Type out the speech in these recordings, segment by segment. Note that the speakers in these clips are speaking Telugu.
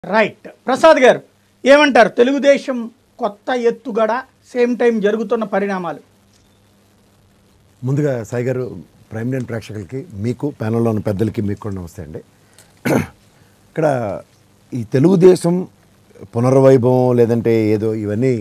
రైట్ ప్రసాద్ గారు ఏమంటారు తెలుగుదేశం కొత్త ఎత్తుగడ సేమ్ టైం జరుగుతున్న పరిణామాలు ముందుగా సాయి గారు ప్రైమ్ లైన్ ప్రేక్షకులకి మీకు ప్యానల్లో ఉన్న పెద్దలకి మీకు కూడా నమస్తే అండి ఇక్కడ ఈ తెలుగుదేశం పునర్వైభవం లేదంటే ఏదో ఇవన్నీ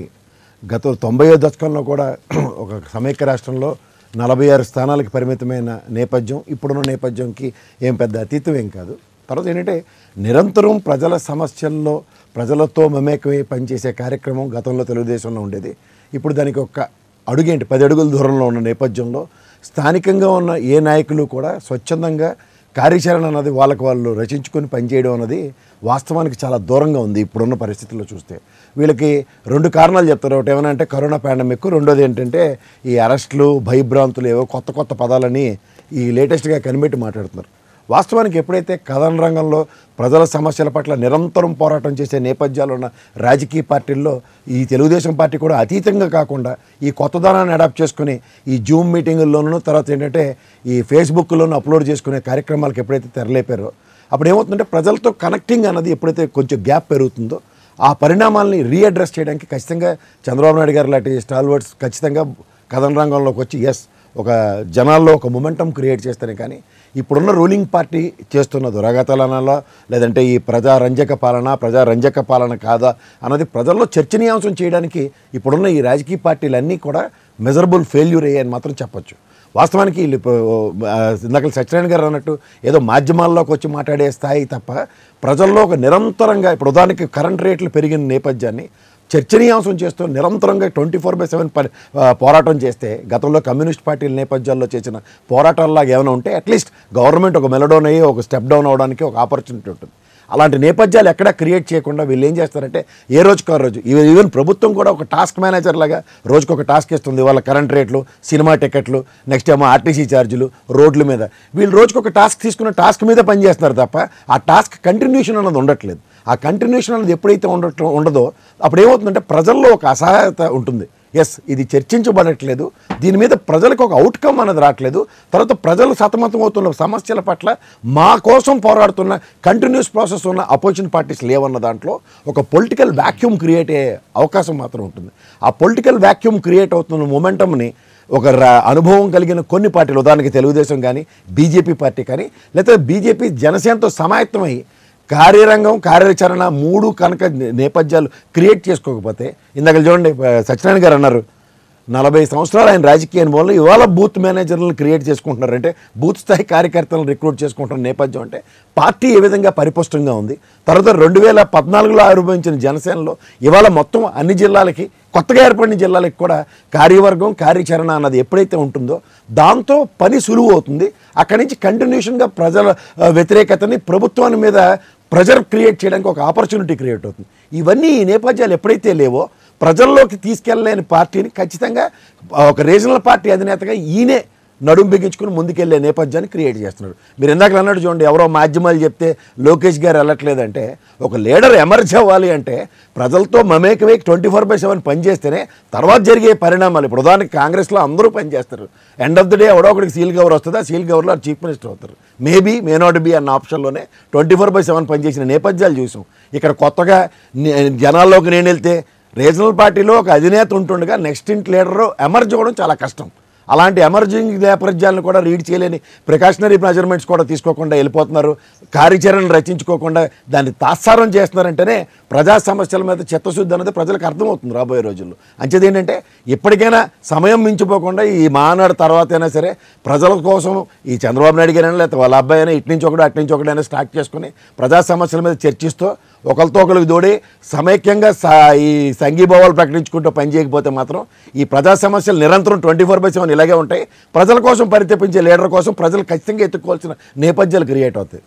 గత తొంభైవ దశకంలో కూడా ఒక సమైక్య రాష్ట్రంలో నలభై ఆరు స్థానాలకు పరిమితమైన నేపథ్యం ఇప్పుడున్న నేపథ్యంకి ఏం పెద్ద అతీతం ఏం కాదు తర్వాత ఏంటంటే నిరంతరం ప్రజల సమస్యల్లో ప్రజలతో మమేకమై పనిచేసే కార్యక్రమం గతంలో తెలుగుదేశంలో ఉండేది ఇప్పుడు దానికి ఒక అడుగేంటి పది అడుగుల దూరంలో ఉన్న నేపథ్యంలో స్థానికంగా ఉన్న ఏ నాయకులు కూడా స్వచ్ఛందంగా కార్యాచరణ అన్నది వాళ్ళకి వాళ్ళు రచించుకొని పనిచేయడం అన్నది వాస్తవానికి చాలా దూరంగా ఉంది ఇప్పుడున్న పరిస్థితుల్లో చూస్తే వీళ్ళకి రెండు కారణాలు చెప్తారు ఒకటి ఏమైనా అంటే కరోనా పాండమిక్ రెండోది ఏంటంటే ఈ అరెస్టులు భయభ్రాంతులు ఏవో కొత్త కొత్త పదాలని ఈ లేటెస్ట్గా కనిపెట్టి మాట్లాడుతున్నారు వాస్తవానికి ఎప్పుడైతే కథన రంగంలో ప్రజల సమస్యల పట్ల నిరంతరం పోరాటం చేసే నేపథ్యాలు ఉన్న రాజకీయ పార్టీల్లో ఈ తెలుగుదేశం పార్టీ కూడా అతీతంగా కాకుండా ఈ కొత్తదనాన్ని అడాప్ట్ చేసుకుని ఈ జూమ్ మీటింగుల్లోనూ తర్వాత ఏంటంటే ఈ ఫేస్బుక్లోనూ అప్లోడ్ చేసుకునే కార్యక్రమాలకు ఎప్పుడైతే తెరలేపారో అప్పుడు ఏమవుతుందంటే ప్రజలతో కనెక్టింగ్ అన్నది ఎప్పుడైతే కొంచెం గ్యాప్ పెరుగుతుందో ఆ పరిణామాలని రీఅడ్రస్ చేయడానికి ఖచ్చితంగా చంద్రబాబు నాయుడు గారు లాంటి స్టాల్వర్డ్స్ ఖచ్చితంగా కథన రంగంలోకి వచ్చి ఎస్ ఒక జనాల్లో ఒక మొమెంటం క్రియేట్ చేస్తేనే కానీ ఇప్పుడున్న రూలింగ్ పార్టీ చేస్తున్న దురాగతాలనాలో లేదంటే ఈ ప్రజారంజక పాలన ప్రజారంజక పాలన కాదా అన్నది ప్రజల్లో చర్చనీయాంశం చేయడానికి ఇప్పుడున్న ఈ రాజకీయ పార్టీలన్నీ కూడా మెజరబుల్ ఫెయిల్యూర్ అయ్యాయని మాత్రం చెప్పొచ్చు వాస్తవానికి వీళ్ళు ఇప్పుడు, ఆ, ఇందాక సత్యనారాయణ గారు అన్నట్టు ఏదో మాధ్యమాల్లోకి వచ్చి మాట్లాడే స్థాయి తప్ప ప్రజల్లో ఒక నిరంతరంగా ఇప్పుడు ఉదాహరణకి కరెంట్ రేట్లు పెరిగిన నేపథ్యాన్ని చర్చనీయాంశం చేస్తూ నిరంతరంగా ట్వంటీ ఫోర్ బై సెవెన్ పోరాటం చేస్తే గతంలో కమ్యూనిస్ట్ పార్టీల నేపథ్యాల్లో చేసిన పోరాటాల్లాగా ఏమైనా ఉంటే అట్లీస్ట్ గవర్నమెంట్ ఒక మెలడౌన్ అయ్యి ఒక స్టెప్ డౌన్ అవడానికి ఒక ఆపర్చునిటీ ఉంటుంది అలాంటి నేపథ్యాలు ఎక్కడా క్రియేట్ చేయకుండా వీళ్ళు ఏం చేస్తారంటే ఏ రోజుకు ఆ రోజు ఈవెన్ ఈవెన్ ప్రభుత్వం కూడా ఒక టాస్క్ మేనేజర్ లాగా రోజుకు ఒక టాస్క్ ఇస్తుంది వాళ్ళ కరెంట్ రేట్లు సినిమా టికెట్లు నెక్స్ట్ ఏమో ఆర్టీసీ ఛార్జీలు రోడ్ల మీద వీళ్ళు రోజుకు ఒక టాస్క్ తీసుకున్న టాస్క్ మీద పనిచేస్తున్నారు తప్ప ఆ టాస్క్ కంటిన్యూషన్ అన్నది ఉండట్లేదు ఆ కంటిన్యూషన్ అనేది ఎప్పుడైతే ఉండట ఉండదో అప్పుడు ఏమవుతుందంటే ప్రజల్లో ఒక అసహాయత ఉంటుంది ఎస్ ఇది చర్చించబడట్లేదు దీని మీద ప్రజలకు ఒక అవుట్కమ్ అనేది రావట్లేదు తర్వాత ప్రజలు సతమతం అవుతున్న సమస్యల పట్ల మా కోసం పోరాడుతున్న కంటిన్యూస్ ప్రాసెస్ ఉన్న అపోజిషన్ పార్టీస్ లేవన్న దాంట్లో ఒక పొలిటికల్ వాక్యూమ్ క్రియేట్ అయ్యే అవకాశం మాత్రం ఉంటుంది ఆ పొలిటికల్ వాక్యూమ్ క్రియేట్ అవుతున్న మొమెంటమ్ని ఒక రా- అనుభవం కలిగిన కొన్ని పార్టీలు ఉదాహరణకి తెలుగుదేశం కానీ బీజేపీ పార్టీ కానీ లేకపోతే బీజేపీ జనసేనతో సమాయత్తమై కార్యరంగం కార్యాచరణ మూడు కనుక నే- నేపథ్యాలు క్రియేట్ చేసుకోకపోతే ఇందాక చూడండి ఆ, సత్యనారాయణ గారు అన్నారు నలభై సంవత్సరాలు ఆయన రాజకీయ అనుభవంలో ఇవాళ బూత్ మేనేజర్లను క్రియేట్ చేసుకుంటున్నారు అంటే బూత్ స్థాయి కార్యకర్తలను రిక్రూట్ చేసుకుంటున్న నేపథ్యం అంటే పార్టీ ఏ విధంగా పరిపుష్టంగా ఉంది తర్వాత రెండు వేల పద్నాలుగులో ఆవిర్భవించిన జనసేనలో ఇవాళ మొత్తం అన్ని జిల్లాలకి కొత్తగా ఏర్పడిన జిల్లాలకు కూడా కార్యవర్గం కార్యాచరణ అన్నది ఎప్పుడైతే ఉంటుందో దాంతో పని సులువు అవుతుంది అక్కడి నుంచి కంటిన్యూషన్గా ప్రజల ఆ, వ్యతిరేకతని ప్రభుత్వాన్ని మీద ప్రెజర్ క్రియేట్ చేయడానికి ఒక ఆపర్చునిటీ క్రియేట్ అవుతుంది ఇవన్నీ ఈ నేపథ్యాలు ఎప్పుడైతే లేవో ప్రజల్లోకి తీసుకెళ్ళలేని పార్టీని ఖచ్చితంగా ఒక రీజనల్ పార్టీ అధినేతగా ఈయనే నడుం బిగించుకుని ముందుకెళ్లే నేపథ్యాన్ని క్రియేట్ చేస్తున్నాడు మీరు ఇందాక అన్నట్టు చూడండి ఎవరో మాధ్యమాలు చెప్తే లోకేష్ గారు వెళ్ళట్లేదంటే ఒక లీడర్ ఎమర్జ్ అవ్వాలి అంటే ప్రజలతో మమేకమై ట్వంటీ ఫోర్ బై సెవెన్ పనిచేస్తేనే తర్వాత జరిగే పరిణామాలు ఇప్పుడు ఉదాహరణకి కాంగ్రెస్లో అందరూ పనిచేస్తారు ఎండ్ ఆఫ్ ద డే ఎవడో ఒకటికి సీల్ కవర్ వస్తుంది ఆ సీల్ కవర్లో చీఫ్ మినిస్టర్ అవుతారు మేబీ మే నాట్ బి అన్న ఆప్షన్లోనే ట్వంటీ ఫోర్ బై సెవెన్ పనిచేసిన నేపథ్యాలు చూసాం ఇక్కడ కొత్తగా నే- జనాల్లోకి నేను వెళ్తే రీజనల్ పార్టీలో ఒక అధినేత ఉంటుండగా నెక్స్ట్ ఇంట్ లీడర్ ఎమర్జ్ అవ్వడం చాలా కష్టం అలాంటి ఎమర్జింగ్ నేపథ్యాలను కూడా రీడ్ చేయలేని ప్రికాషనరీ మెజర్మెంట్స్ కూడా తీసుకోకుండా వెళ్ళిపోతున్నారు కార్యాచరణ రచించుకోకుండా దాన్ని తాత్సారం చేస్తున్నారంటేనే ప్రజా సమస్యల మీద చిత్తశుద్ధి అనేది ప్రజలకు అర్థమవుతుంది రాబోయే రోజుల్లో అంచేది ఏంటంటే ఇప్పటికైనా సమయం మించిపోకుండా ఈ మానాడు తర్వాత అయినా సరే ప్రజల కోసం ఈ చంద్రబాబు నాయుడు గారైనా లేకపోతే వాళ్ళ అబ్బాయి అయినా ఇటు నుంచి ఒకటి అటు నుంచి ఒకటి అయినా స్టార్ట్ చేసుకుని ప్రజా సమస్యల మీద చర్చిస్తూ ఒకరితో ఒకరికి దోడి సమైక్యంగా స- ఈ సంఘీభావాలు ప్రకటించుకుంటూ పనిచేయకపోతే మాత్రం ఈ ప్రజా సమస్యలు నిరంతరం ట్వంటీ ఫోర్ బై సెవెన్ ఇలాగే ఉంటాయి ప్రజల కోసం పరితపించే లీడర్ కోసం ప్రజలు ఖచ్చితంగా ఎత్తుకోవాల్సిన నేపథ్యాలు క్రియేట్ అవుతాయి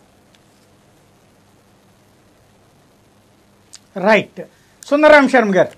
రైట్ సుందరరామ్ శర్మ గారు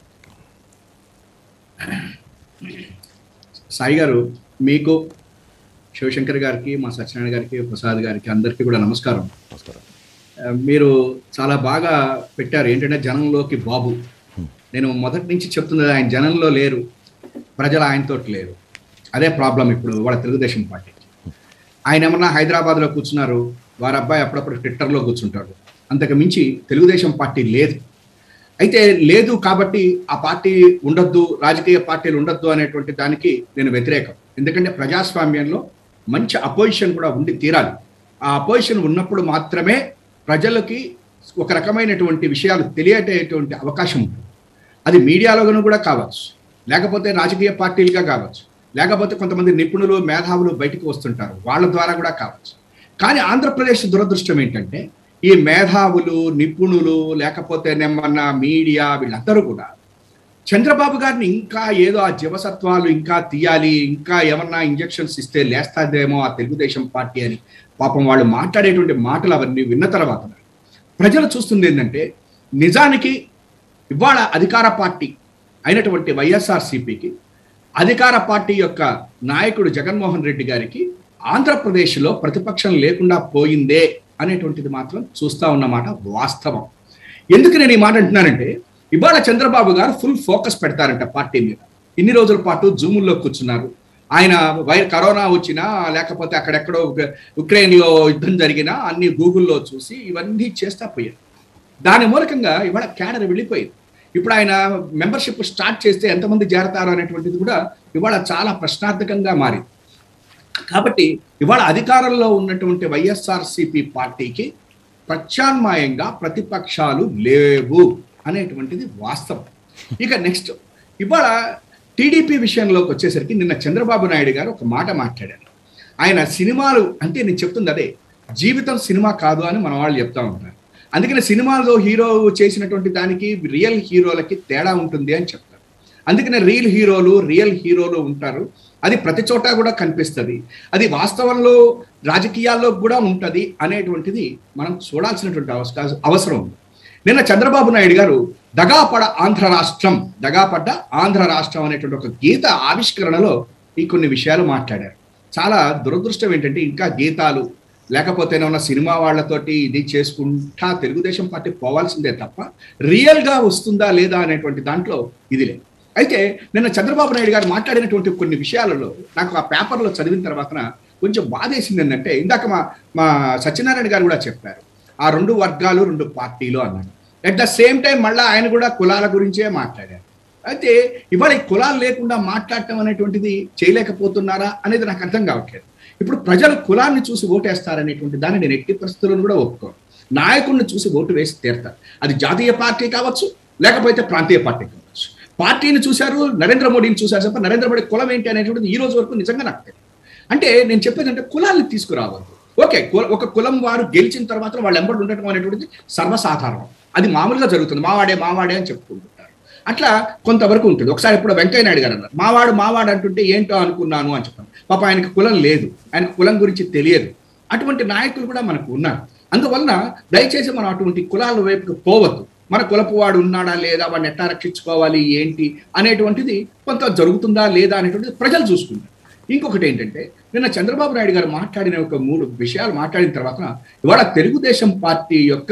సాయి గారు మీకు శివశంకర్ గారికి మా సత్యనారాయణ గారికి ప్రసాద్ గారికి అందరికీ కూడా నమస్కారం నమస్కారం ఆ, మీరు చాలా బాగా పెట్టారు ఏంటంటే జనంలోకి బాబు నేను మొదటి నుంచి చెప్తున్నది ఆయన జనంలో లేరు ప్రజలు ఆయనతో లేరు అదే ప్రాబ్లం ఇప్పుడు వాళ్ళ తెలుగుదేశం పార్టీ ఆయన ఏమన్నా హైదరాబాద్లో కూర్చున్నారు వారి అబ్బాయి అప్పుడప్పుడు ట్విట్టర్లో కూర్చుంటాడు అంతకు మించి తెలుగుదేశం పార్టీ లేదు అయితే లేదు కాబట్టి ఆ పార్టీ ఉండొద్దు రాజకీయ పార్టీలు ఉండొద్దు అనేటువంటి దానికి నేను వ్యతిరేకం ఎందుకంటే ప్రజాస్వామ్యంలో మంచి అపోజిషన్ కూడా ఉండి తీరాలి ఆ అపోజిషన్ ఉన్నప్పుడు మాత్రమే ప్రజలకి ఒక రకమైనటువంటి విషయాలు తెలియటటువంటి అవకాశం ఉంటుంది అది మీడియాలోనూ కూడా కావచ్చు లేకపోతే రాజకీయ పార్టీలుగా కావచ్చు లేకపోతే కొంతమంది నిపుణులు మేధావులు బయటకు వస్తుంటారు వాళ్ళ ద్వారా కూడా కావచ్చు కానీ ఆంధ్రప్రదేశ్ దురదృష్టం ఏంటంటే ఈ మేధావులు నిపుణులు లేకపోతే నెమ్మన్న మీడియా వీళ్ళందరూ కూడా చంద్రబాబు గారిని ఇంకా ఏదో ఆ జీవసత్వాలు ఇంకా తీయాలి ఇంకా ఏమన్నా ఇంజెక్షన్స్ ఇస్తే లేస్తాదేమో ఆ తెలుగుదేశం పార్టీ అని పాపం వాళ్ళు మాట్లాడేటువంటి మాటలు అవన్నీ విన్న తర్వాత ప్రజలు చూస్తుంది ఏంటంటే నిజానికి ఇవాళ అధికార పార్టీ అయినటువంటి వైఎస్ఆర్సీపీకి అధికార పార్టీ యొక్క నాయకుడు జగన్మోహన్ రెడ్డి గారికి ఆంధ్రప్రదేశ్లో ప్రతిపక్షం లేకుండా పోయిందే అనేటువంటిది మాత్రం చూస్తా ఉన్నమాట వాస్తవం ఎందుకు నేను ఈ మాట అంటున్నానంటే ఇవాళ చంద్రబాబు గారు ఫుల్ ఫోకస్ పెడతారంట పార్టీ మీద ఇన్ని రోజుల పాటు జూముల్లో కూర్చున్నారు ఆయన వై కరోనా వచ్చినా లేకపోతే అక్కడెక్కడో ఉక్ర- ఉక్రెయిన్లో యుద్ధం జరిగినా అన్ని గూగుల్లో చూసి ఇవన్నీ చేస్తా పోయారు దాని మూలకంగా ఇవాళ క్యాడర్ వెళ్ళిపోయింది ఇప్పుడు ఆయన మెంబర్షిప్ స్టార్ట్ చేస్తే ఎంతమంది చేరతారు అనేటువంటిది కూడా ఇవాళ చాలా ప్రశ్నార్థకంగా మారింది కాబట్టి ఇవాళ అధికారంలో ఉన్నటువంటి వైఎస్ఆర్సిపి పార్టీకి ప్రత్యామ్నాయంగా ప్రతిపక్షాలు లేవు అనేటువంటిది వాస్తవం ఇక నెక్స్ట్ ఇవాళ టీడీపీ విషయంలోకి వచ్చేసరికి నిన్న చంద్రబాబు నాయుడు గారు ఒక మాట మాట్లాడారు ఆయన సినిమాలు అంటే నేను చెప్తుంది అదే జీవితం సినిమా కాదు అని మన వాళ్ళు చెప్తా ఉంటారు అందుకని సినిమాలో హీరో చేసినటువంటి దానికి రియల్ హీరోలకి తేడా ఉంటుంది అని చెప్తారు అందుకనే రియల్ హీరోలు రియల్ హీరోలు ఉంటారు అది ప్రతి చోట కూడా కనిపిస్తుంది అది వాస్తవంలో రాజకీయాల్లో కూడా ఉంటుంది అనేటువంటిది మనం చూడాల్సినటువంటి అవస- అవసరం ఉంది నిన్న చంద్రబాబు నాయుడు గారు దగాపడ ఆంధ్ర రాష్ట్రం దగాపడ్డ ఆంధ్ర రాష్ట్రం అనేటువంటి ఒక గీత ఆవిష్కరణలో ఈ కొన్ని విషయాలు మాట్లాడారు చాలా దురదృష్టం ఏంటంటే ఇంకా గీతాలు లేకపోతే ఏమన్నా సినిమా వాళ్ళతోటి ఇది చేసుకుంటా తెలుగుదేశం పార్టీ పోవాల్సిందే తప్ప రియల్ గా వస్తుందా లేదా అనేటువంటి దాంట్లో ఇది లేదు అయితే నిన్న చంద్రబాబు నాయుడు గారు మాట్లాడినటువంటి కొన్ని విషయాలలో నాకు ఆ పేపర్లో చదివిన తర్వాత కొంచెం బాధేసింది ఏంటంటే ఇందాక మా మా సత్యనారాయణ గారు కూడా చెప్పారు ఆ రెండు వర్గాలు రెండు పార్టీలు అన్నాడు అట్ ద సేమ్ టైం మళ్ళీ ఆయన కూడా కులాల గురించే మాట్లాడారు అయితే ఇవాళ ఈ కులాలు లేకుండా మాట్లాడటం అనేటువంటిది చేయలేకపోతున్నారా అనేది నాకు అర్థం కావట్లేదు ఇప్పుడు ప్రజలు కులాన్ని చూసి ఓటేస్తారనేటువంటి దాన్ని నేను ఎట్టి పరిస్థితులను కూడా ఒప్పుకోను నాయకుడిని చూసి ఓటు వేసి తీరుతారు అది జాతీయ పార్టీ కావచ్చు లేకపోతే ప్రాంతీయ పార్టీ కావచ్చు పార్టీని చూశారు నరేంద్ర మోడీని చూశారు తప్ప నరేంద్ర మోడీ కులం ఏంటి అనేటువంటిది ఈ రోజు వరకు నిజంగా నాకు తెలియదు అంటే నేను చెప్పేది అంటే కులాన్ని తీసుకురావద్దు ఓకే కుల- ఒక కులం వారు గెలిచిన తర్వాత వాళ్ళు ఎంబడి ఉండటం అనేటువంటిది సర్వసాధారణం అది మామూలుగా జరుగుతుంది మావాడే మావాడే అని చెప్పుకుంటుంటారు అట్లా కొంతవరకు ఉంటుంది ఒకసారి ఇప్పుడు వెంకయ్య నాయుడు గారు అన్నారు మావాడు మావాడు అంటుంటే ఏంటో అనుకున్నాను అని చెప్పాను పాప ఆయనకి కులం లేదు ఆయనకు కులం గురించి తెలియదు అటువంటి నాయకులు కూడా మనకు ఉన్నారు అందువలన దయచేసి మనం అటువంటి కులాల వైపుకి పోవద్దు మన కులపు వాడు ఉన్నాడా లేదా వాడిని ఎట్టా రక్షించుకోవాలి ఏంటి అనేటువంటిది కొంత జరుగుతుందా లేదా అనేటువంటిది ప్రజలు చూసుకుంటారు ఇంకొకటి ఏంటంటే నిన్న చంద్రబాబు నాయుడు గారు మాట్లాడిన ఒక మూడు విషయాలు మాట్లాడిన తర్వాత ఇవాళ తెలుగుదేశం పార్టీ యొక్క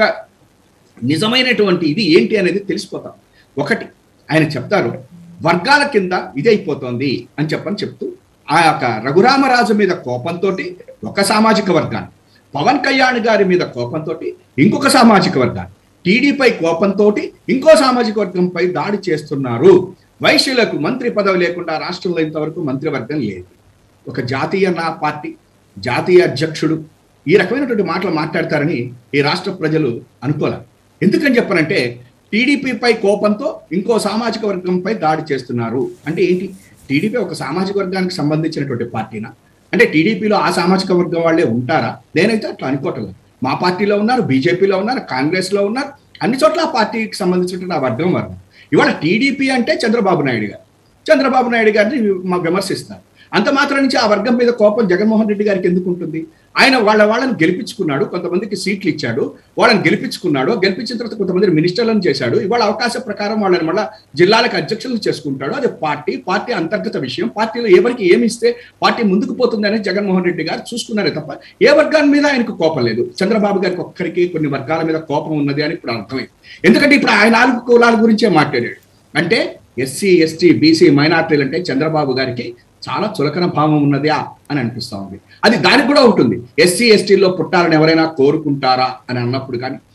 నిజమైనటువంటి ఇది ఏంటి అనేది తెలిసిపోతాం ఒకటి ఆయన చెప్తారు వర్గాల కింద ఇది అయిపోతుంది అని చెప్పని చెప్తూ ఆ యొక్క రఘురామరాజు మీద కోపంతో ఒక సామాజిక వర్గాన్ని పవన్ కళ్యాణ్ గారి మీద కోపంతో ఇంకొక సామాజిక వర్గాన్ని టీడీపై కోపంతో ఇంకో సామాజిక వర్గంపై దాడి చేస్తున్నారు వైశ్యులకు మంత్రి పదవి లేకుండా రాష్ట్రంలో ఇంతవరకు మంత్రివర్గం లేదు ఒక జాతీయ నా పార్టీ జాతీయ అధ్యక్షుడు ఈ రకమైనటువంటి మాటలు మాట్లాడతారని ఈ రాష్ట్ర ప్రజలు అనుకోలే ఎందుకని చెప్పనంటే టీడీపీపై కోపంతో ఇంకో సామాజిక వర్గంపై దాడి చేస్తున్నారు అంటే ఏంటి టీడీపీ ఒక సామాజిక వర్గానికి సంబంధించినటువంటి పార్టీనా అంటే టీడీపీలో ఆ సామాజిక వర్గం వాళ్ళే ఉంటారా నేనైతే అట్లా అనుకోవటం లేదు మా పార్టీలో ఉన్నారు బీజేపీలో ఉన్నారు కాంగ్రెస్లో ఉన్నారు అన్ని చోట్ల ఆ పార్టీకి సంబంధించినటువంటి ఆ వర్గం వర్గం ఇవాళ టీడీపీ అంటే చంద్రబాబు నాయుడు గారు చంద్రబాబు నాయుడు గారిని మా విమర్శిస్తారు అంత మాత్రం నుంచి ఆ వర్గం మీద కోపం జగన్మోహన్ రెడ్డి గారికి ఎందుకు ఉంటుంది ఆయన వాళ్ళ వాళ్ళని గెలిపించుకున్నాడు కొంతమందికి సీట్లు ఇచ్చాడు వాళ్ళని గెలిపించుకున్నాడు గెలిపించిన తర్వాత కొంతమంది మినిస్టర్లను చేశాడు ఇవాళ అవకాశ ప్రకారం వాళ్ళని మళ్ళీ జిల్లాలకు అధ్యక్షులు చేసుకుంటాడు అది పార్టీ పార్టీ అంతర్గత విషయం పార్టీలో ఎవరికి ఏమి ఇస్తే పార్టీ ముందుకు పోతుందని జగన్మోహన్ రెడ్డి గారు చూసుకున్నారే తప్ప ఏ వర్గాల మీద ఆయనకు కోపం లేదు చంద్రబాబు గారికి ఒక్కరికి కొన్ని వర్గాల మీద కోపం ఉన్నది అని ఇప్పుడు అర్థమైంది ఎందుకంటే ఇప్పుడు ఆయన నాలుగు కులాల గురించే మాట్లాడాడు అంటే ఎస్సీ ఎస్టీ బీసీ మైనార్టీలు అంటే చంద్రబాబు గారికి చాలా చులకన భావం ఉన్నదా అని అనిపిస్తా ఉంది అది దానికి కూడా ఉంటుంది ఎస్సీ ఎస్టీలో పుట్టాలని ఎవరైనా కోరుకుంటారా అని అన్నప్పుడు కానీ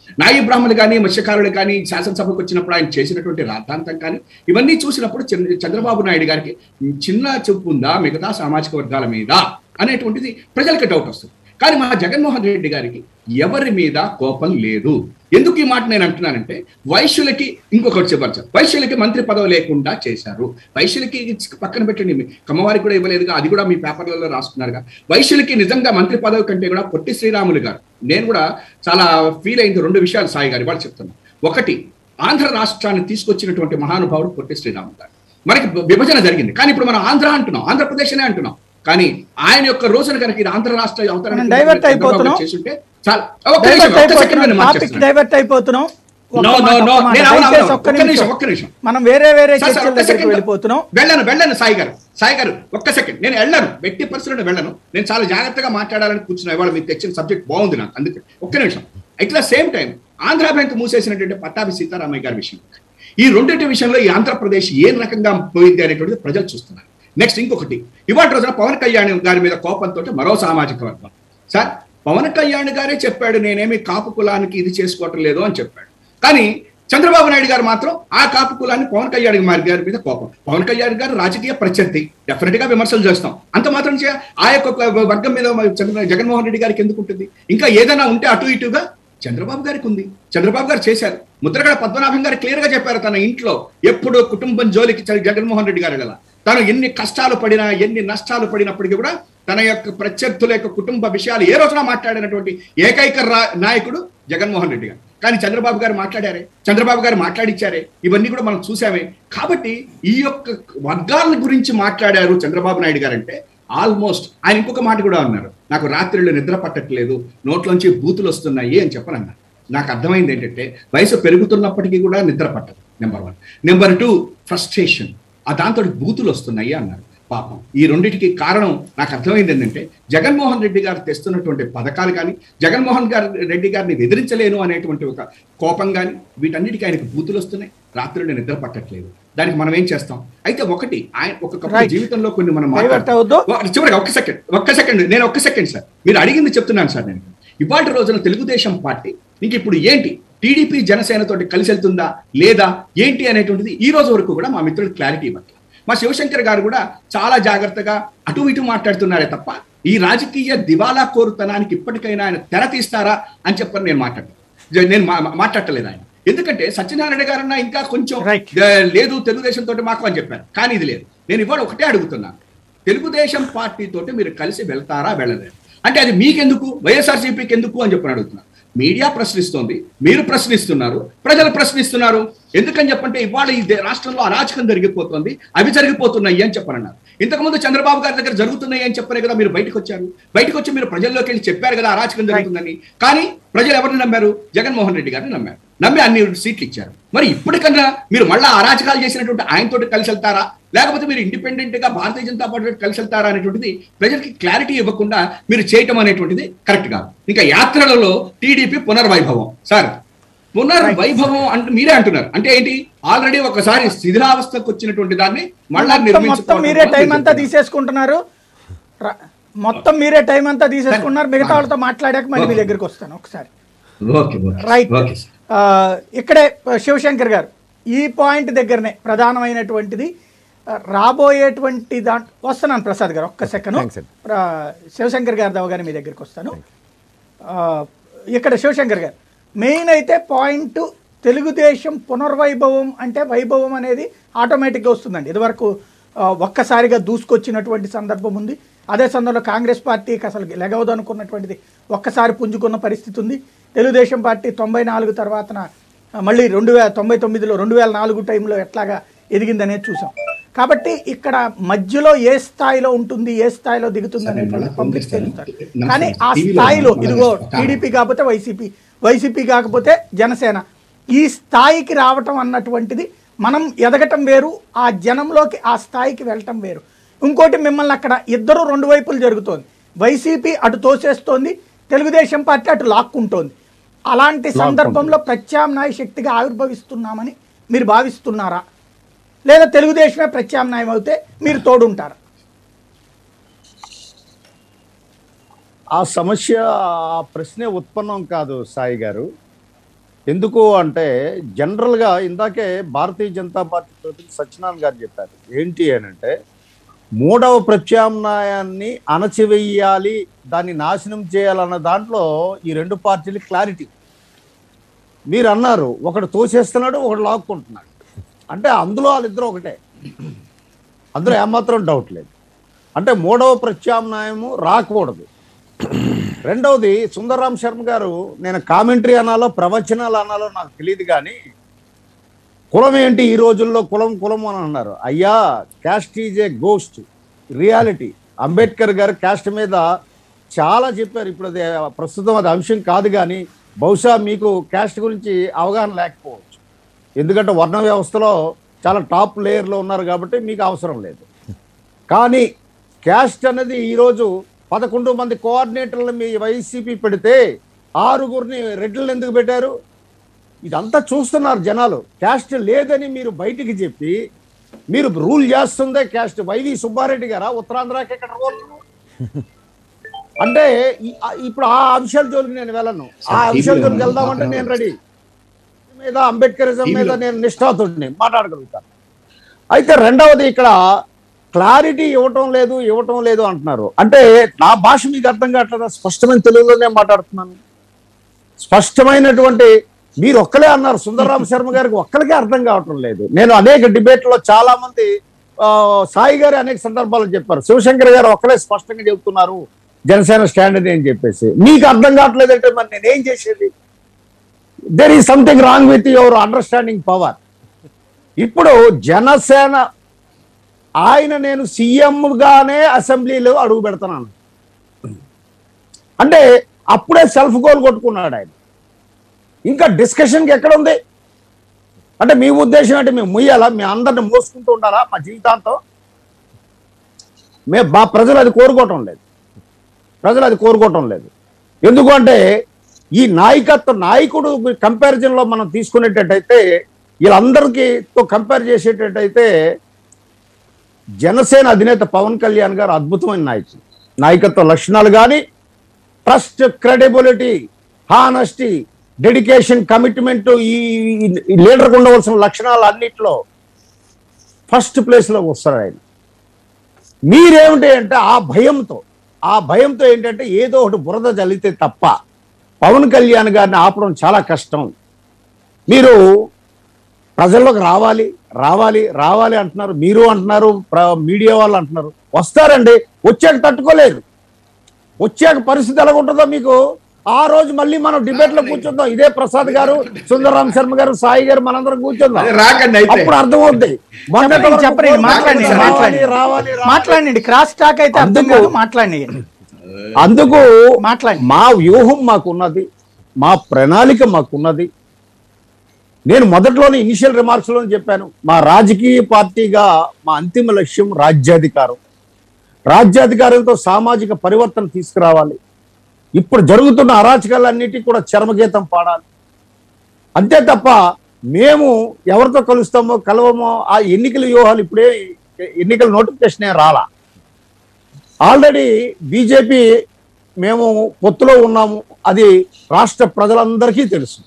నాయి బ్రాహ్మణులు కానీ మత్స్యకారులు కానీ శాసనసభకు వచ్చినప్పుడు ఆయన చేసినటువంటి రాద్ధాంతం కానీ ఇవన్నీ చూసినప్పుడు చంద్ర- చంద్రబాబు నాయుడు గారికి చిన్న చూపు ఉందా మిగతా సామాజిక వర్గాల మీద అనేటువంటిది ప్రజలకి డౌట్ వస్తుంది కానీ మా జగన్మోహన్ రెడ్డి గారికి ఎవరి మీద కోపం లేదు ఎందుకు ఈ మాట నేను అంటున్నానంటే వైశ్యులకి ఇంకొకటి చెప్పచ్చు వైశ్యులకి మంత్రి పదవి లేకుండా చేశారు వైశ్యులకి పక్కన పెట్టండి మీ కమ్మవారికి కూడా ఇవ్వలేదుగా అది కూడా మీ పేపర్లలో రాసుకున్నారుగా వైశ్యులకి నిజంగా మంత్రి పదవి కంటే కూడా పొట్టి శ్రీరాములు గారు నేను కూడా చాలా ఫీల్ అయింది రెండు విషయాలు సాయి గారు ఇవాళ చెప్తున్నాను ఒకటి ఆంధ్ర రాష్ట్రాన్ని తీసుకొచ్చినటువంటి మహానుభావుడు పొట్టి శ్రీరాములు గారు మనకి విభజన జరిగింది కానీ ఇప్పుడు మనం ఆంధ్ర అంటున్నాం ఆంధ్రప్రదేశ్ అనే అంటున్నాం కానీ ఆయన యొక్క రోజున కనుక ఇది ఆంధ్ర రాష్ట్ర అవతరణ మనం divert అయిపోతున్నాం. చేస్తుంటే చాలా ఒక్క నిమిషం, డైవర్ట్ ఒక్క సెకండ్ నేను అయిపోతున్నాం టాపిక్ మార్చేస్తున్నాను. డైవర్ట్ అయిపోతున్నాం ఒక్క No, no, మాట, no. ఒక్క మాట. నేను అవును, దయచేసి అవును. ఒక్క ఒక్క నిమిషం, నిమిషం ఒక్క నిమిషం. మనం వేరే వేరే సార్, సార్, చర్చల ఒక్క దగ్గరికి సెకండ్. వెళ్ళిపోతున్నాం వెళ్ళను వెళ్ళను సాయి గారు సాయి గారు ఒక్క సెకండ్ నేను వెళ్ళను వ్యక్తి పరిస్థితులను వెళ్ళను నేను చాలా జాగ్రత్తగా మాట్లాడాలని కూర్చున్నా ఇవాళ మీకు తెచ్చిన సబ్జెక్ట్ బాగుంది నాకు అందుకే ఒక్క నిమిషం ఇట్లా సేమ్ టైం ఆంధ్ర బ్యాంక్ మూసేసినటువంటి పట్టాభి సీతారామయ్య గారి విషయం ఈ రెండింటి విషయంలో ఈ ఆంధ్రప్రదేశ్ ఏ రకంగా పోయింది అనేటువంటిది ప్రజలు చూస్తున్నారు నెక్స్ట్ ఇంకొకటి ఇవాటి రోజున పవన్ కళ్యాణ్ గారి మీద కోపంతో మరో సామాజిక వర్గం సార్ పవన్ కళ్యాణ్ గారే చెప్పాడు నేనేమి కాపు కులానికి ఇది చేసుకోవటం లేదు అని చెప్పాడు కానీ చంద్రబాబు నాయుడు గారు మాత్రం ఆ కాపు కులాన్ని పవన్ కళ్యాణ్ గారి గారి మీద కోపం పవన్ కళ్యాణ్ గారు రాజకీయ ప్రత్యర్థి డెఫినెట్ గా విమర్శలు చేస్తాం అంత మాత్రం చే ఆ యొక్క వర్గం మీద చంద్ర జగన్మోహన్ రెడ్డి గారికి ఎందుకు ఉంటుంది ఇంకా ఏదైనా ఉంటే అటు ఇటుగా చంద్రబాబు గారికి ఉంది చంద్రబాబు గారు చేశారు ముద్రగడ పద్మనాభం గారు క్లియర్ గా చెప్పారు తన ఇంట్లో ఎప్పుడు కుటుంబం జోలికి చ- జగన్మోహన్ రెడ్డి గారు వెళ్ళాల తను ఎన్ని కష్టాలు పడినా ఎన్ని నష్టాలు పడినప్పటికీ కూడా తన యొక్క ప్రత్యర్థుల యొక్క కుటుంబ విషయాలు ఏ రోజున మాట్లాడినటువంటి ఏకైక రా- నాయకుడు జగన్మోహన్ రెడ్డి గారు కానీ చంద్రబాబు గారు మాట్లాడారే చంద్రబాబు గారు మాట్లాడిచ్చారే ఇవన్నీ కూడా మనం చూసామే కాబట్టి ఈ యొక్క వర్గాల గురించి మాట్లాడారు చంద్రబాబు నాయుడు గారు అంటే ఆల్మోస్ట్ ఆయన ఇంకొక మాట కూడా అన్నారు నాకు రాత్రిళ్ళు నిద్ర పట్టట్లేదు నోట్లోంచి బూతులు వస్తున్నాయి అని చెప్పనన్నారు నాకు అర్థమైంది ఏంటంటే వయసు పెరుగుతున్నప్పటికీ కూడా నిద్ర పట్టదు number one number two frustration ఆ దాంతో బూతులు వస్తున్నాయి అన్నారు పాపం ఈ రెండింటికి కారణం నాకు అర్థమైంది ఏంటంటే జగన్మోహన్ రెడ్డి గారు తెస్తున్నటువంటి పథకాలు కానీ జగన్మోహన్ గారు రెడ్డి గారిని ఎదిరించలేను అనేటువంటి ఒక కోపం కానీ వీటన్నిటికీ ఆయనకు బూతులు వస్తున్నాయి రాత్రులు నిద్ర పట్టట్లేదు దానికి మనం ఏం చేస్తాం అయితే ఒకటి ఆయన ఒక Right. జీవితంలో కొన్ని మనం Divert మాట్లాడతాం అవద్దు. ఓ, చివరిగా ఒక్క సెకండ్ ఒక్క సెకండ్ నేను ఒక్క సెకండ్ సార్ మీరు అడిగింది చెప్తున్నాను సార్ నేను ఇవాటి రోజున తెలుగుదేశం పార్టీ ఇంక ఇప్పుడు ఏంటి టీడీపీ జనసేన తోటి కలిసి వెళ్తుందా లేదా ఏంటి అనేటువంటిది ఈ రోజు వరకు కూడా మా మిత్రులు క్లారిటీ ఇవ్వట్లేదు మా శివశంకర్ గారు కూడా చాలా జాగ్రత్తగా అటు ఇటు మాట్లాడుతున్నారే తప్ప ఈ రాజకీయ దివాలా కోరుతనానికి ఇప్పటికైనా ఆయన తెర తీస్తారా అని చెప్పని నేను మాట్లాడలేదు నేను మా- మా- మాట్లాడలేదు ఆయన ఎందుకంటే సత్యనారాయణ గారన్నా ఇంకా కొంచెం Right. "ఏ, లేదు తెలుగుదేశం తోటి మాకు అని చెప్పారు కానీ ఇది లేదు నేను ఇవాళ ఒకటే అడుగుతున్నాను తెలుగుదేశం పార్టీ తోటి మీరు కలిసి వెళ్తారా వెళ్ళలేరు అంటే అది మీకెందుకు వైఎస్ఆర్సీపీకి ఎందుకు అని చెప్పని అడుగుతున్నాను మీడియా ప్రశ్నిస్తోంది మీరు ప్రశ్నిస్తున్నారు ప్రజలు ప్రశ్నిస్తున్నారు ఎందుకని చెప్పంటే ఇవాళ ఈ దే- రాష్ట్రంలో అరాచకం జరిగిపోతుంది అవి జరిగిపోతున్నాయి అని చెప్పనన్నారు ఇంతకుముందు చంద్రబాబు గారి దగ్గర జరుగుతున్నాయి అని చెప్పనే కదా మీరు బయటకు వచ్చారు బయటకు వచ్చి మీరు ప్రజల్లోకి వెళ్ళి చెప్పారు కదా అరాచకం జరుగుతుందని కానీ ప్రజలు ఎవరిని నమ్మారు జగన్మోహన్ రెడ్డి గారిని నమ్మారు నమ్మి అన్ని సీట్లు ఇచ్చారు మరి ఇప్పటికన్నా మీరు మళ్ళా అరాచకాలు చేసినటువంటి ఆయనతోటి కలిసి వెళ్తారా లేకపోతే మీరు ఇండిపెండెంట్ గా భారతీయ జనతా పార్టీ కలిసి వెళ్తారా అనేటువంటిది ప్రజలకి క్లారిటీ ఇవ్వకుండా మీరు చేయటం అనేటువంటిది కరెక్ట్ కాదు ఇంకా యాత్రలలో టీడీపీ పునర్వైభవం సార్ పునర్వైభవం అంటే మీరే అంటున్నారు అంటే ఏంటి ఆల్రెడీ ఒకసారి శిథిలావస్థకు వచ్చినటువంటి దాన్ని మళ్ళా మొత్తం మొత్తం నిర్మించుకోవడం మీరే కోసం టైం అంతా మీరు తీసేసుకుంటున్నారు ర- మొత్తం మీరే టైం అంతా తీసేసుకున్నారు మిగతా వాళ్ళతో మాట్లాడాక మళ్ళీ మీ దగ్గరికి వస్తాను ఒకసారి okay okay right okay sir ఆ, ఇక్కడే శివశంకర్ గారు ఈ పాయింట్ దగ్గరనే ప్రధానమైనటువంటిది ఆ, రాబోయేటువంటి దాంట్ వస్తున్నాను ప్రసాద్ గారు ఒక్క సెకండ్ Thanks, sir. శివశంకర్ గారి దవగానే మీ దగ్గరికి వస్తాను ఆ, ఇక్కడ శివశంకర్ గారు మెయిన్ అయితే పాయింట్ తెలుగుదేశం పునర్వైభవం అంటే వైభవం అనేది ఆటోమేటిక్గా వస్తుందండి ఇదివరకు ఆ, ఒక్కసారిగా దూసుకొచ్చినటువంటి సందర్భం ఉంది అదే సందర్భంలో కాంగ్రెస్ పార్టీకి అసలు లెగవదు అనుకున్నటువంటిది ఒక్కసారి పుంజుకున్న పరిస్థితి ఉంది తెలుగుదేశం పార్టీ తొంభై నాలుగు తర్వాతన ఆ, మళ్ళీ రెండు వేల తొంభై తొమ్మిదిలో రెండు వేల నాలుగు టైంలో ఎట్లాగా ఎదిగిందనేది చూసాం కాబట్టి ఇక్కడ మధ్యలో ఏ స్థాయిలో ఉంటుంది ఏ స్థాయిలో దిగుతుంది అనేటువంటి పబ్లిక్ తెలుస్తారు కానీ ఆ స్థాయిలో ఇదిగో టీడీపీ కాకపోతే వైసీపీ వైసీపీ కాకపోతే జనసేన ఈ స్థాయికి రావటం అన్నటువంటిది మనం ఎదగటం వేరు ఆ జనంలోకి ఆ స్థాయికి వెళ్ళటం వేరు ఇంకోటి మిమ్మల్ని అక్కడ ఇద్దరు రెండు వైపులు జరుగుతోంది వైసీపీ అటు తోసేస్తోంది తెలుగుదేశం పార్టీ అటు లాక్కుంటోంది అలాంటి సందర్భంలో ప్రత్యామ్నాయ శక్తిగా ఆవిర్భవిస్తున్నామని మీరు భావిస్తున్నారా లేదా తెలుగుదేశమే ప్రత్యామ్నాయం అవుతే మీరు తోడుంటారా ఆ సమస్య ఆ ప్రశ్నే ఉత్పన్నం కాదు సాయి గారు ఎందుకు అంటే జనరల్గా ఇందాకే భారతీయ జనతా పార్టీ ప్రతినిధి సత్యనారాయణ గారు చెప్పారు ఏంటి అని అంటే మూడవ ప్రత్యామ్నాయాన్ని అణచివేయాలి దాన్ని నాశనం చేయాలన్న దాంట్లో ఈ రెండు పార్టీలు క్లారిటీ మీరు అన్నారు ఒకడు తోసేస్తున్నాడు ఒకడు లాక్కుంటున్నాడు అంటే అందులో వాళ్ళిద్దరూ ఒకటే అందులో ఏమాత్రం డౌట్ లేదు అంటే మూడవ ప్రత్యామ్నాయము రాకూడదు రెండవది సుందరరాం శర్మ గారు నేను కామెంటరీ అనాలో ప్రవచనాలు అనాలో నాకు తెలియదు కానీ కులం ఏంటి ఈ రోజుల్లో కులం కులం అని అన్నారు అయ్యా caste is a ghost reality Ambedkar garu caste మీద చాలా చెప్పారు ఇప్పుడు అది ప్రస్తుతం అది అంశం కాదు కానీ బహుశా మీకు క్యాస్ట్ గురించి అవగాహన లేకపోవచ్చు ఎందుకంటే వర్ణ వ్యవస్థలో చాలా టాప్ లేయర్లో ఉన్నారు కాబట్టి మీకు అవసరం లేదు కానీ క్యాస్ట్ అనేది ఈరోజు పదకొండు మంది కోఆర్డినేటర్లు మీ వైసీపీ పెడితే ఆరుగురిని రెడ్లను ఎందుకు పెట్టారు ఇదంతా చూస్తున్నారు జనాలు క్యాస్ట్ లేదని మీరు బయటికి చెప్పి మీరు రూల్ చేస్తుందే క్యాస్ట్ వైవి సుబ్బారెడ్డి గారా ఉత్తరాంధ్రకి ఎక్కడ రూల్ అంటే ఈ- ఆ- ఇప్పుడు ఆ అంశాల జోలికి నేను వెళ్ళను ఆ అంశాల జోలికి వెళ్దామంటే నేను రెడీ మీద అంబేద్కరిజం మీద నేను నిష్ఠాతుడిని మాట్లాడగలుగుతాను అయితే రెండవది ఇక్కడ క్లారిటీ ఇవ్వటం లేదు ఇవ్వటం లేదు అంటున్నారు అంటే నా భాష మీకు అర్థం కావట్లేదా స్పష్టమైన తెలుగులోనే మాట్లాడుతున్నాను స్పష్టమైనటువంటి మీరు ఒక్కలే అన్నారు సుందరరామ శర్మ గారికి ఒక్కరికే అర్థం కావటం లేదు నేను అనేక డిబేట్లో చాలా మంది ఆ, సాయి గారు అనేక సందర్భాలు చెప్పారు శివశంకర్ గారు ఒక్కలే స్పష్టంగా చెబుతున్నారు జనసేన స్టాండ్ అని చెప్పేసి మీకు అర్థం కావట్లేదంటే మరి నేనేం చేసేది there is something wrong with your understanding power ఇప్పుడు జనసేన ఆయన నేను సీఎంగానే అసెంబ్లీలో అడుగు పెడుతున్నాను అంటే అప్పుడే సెల్ఫ్ గోల్ కొట్టుకున్నాడు ఆయన ఇంకా డిస్కషన్కి ఎక్కడ ఉంది అంటే మీ ఉద్దేశం అంటే మేము ముయ్యాలా మీ అందరిని మోసుకుంటూ ఉండాలా మా జీవితాంతం మే మా ప్రజలు అది కోరుకోవటం లేదు ప్రజలు అది కోరుకోవటం లేదు ఎందుకు అంటే ఈ నాయకత్వ నాయకుడు కంపారిజన్లో మనం తీసుకునేటట్టయితే వీళ్ళందరికీ తో కంపేర్ చేసేటట్టయితే జనసేన అధినేత పవన్ కళ్యాణ్ గారు అద్భుతమైన నాయకుడు నాయకత్వ లక్షణాలు కానీ trust credibility honesty dedication commitment ఈ ఈ లీడర్కి ఉండవలసిన లక్షణాలు అన్నిట్లో ఫస్ట్ ప్లేస్లో వస్తారు ఆయన మీరేమిటి అంటే ఆ భయంతో ఆ భయంతో ఏంటంటే ఏదో ఒకటి బురద జల్లితే తప్ప పవన్ కళ్యాణ్ గారిని ఆపడం చాలా కష్టం మీరు ప్రజల్లోకి రావాలి రావాలి రావాలి అంటున్నారు మీరు అంటున్నారు ప్ర- మీడియా వాళ్ళు అంటున్నారు వస్తారండి వచ్చాక తట్టుకోలేదు వచ్చాక పరిస్థితి ఎలా ఉంటుందో మీకు ఆ రోజు మళ్ళీ మనం డిబేట్ లో కూర్చుందాం ఇదే ప్రసాద్ గారు సుందరరామ్ శర్మ గారు సాయి గారు మనందరం కూర్చుందాం అదే రాకండి అయితే అప్పుడు అర్థమవుద్ది మొన్నటి చెప్పండి, వరకు చెప్పండి, మాట్లాడండి, రావాలి, మాట్లాడండి. రావాలి రావాలి. మాట్లాడండి క్రాస్ టాక్ అయితే అర్థం అందుకు- కాదు మాట్లాడండి అందుకు మాట్లాడండి మా వ్యూహం మాకున్నది మా ప్రణాళిక మాకున్నది నేను మొదట్లోనే ఇనిషియల్ రిమార్క్స్ లో చెప్పాను మా రాజకీయ పార్టీగా మా అంతిమ లక్ష్యం రాజ్యాధికారం రాజ్యాధికారంతో సామాజిక పరివర్తన తీసుకురావాలి ఇప్పుడు జరుగుతున్న అరాచకాలన్నిటికీ కూడా చర్మగీతం పాడాలి అంతే తప్ప మేము ఎవరితో కలుస్తామో కలవమో ఆ ఎన్నికల వ్యూహాలు ఇప్పుడే ఎన్నికల నోటిఫికేషన్ రాలా ఆల్రెడీ బీజేపీ మేము పొత్తులో ఉన్నాము అది రాష్ట్ర ప్రజలందరికీ తెలుసు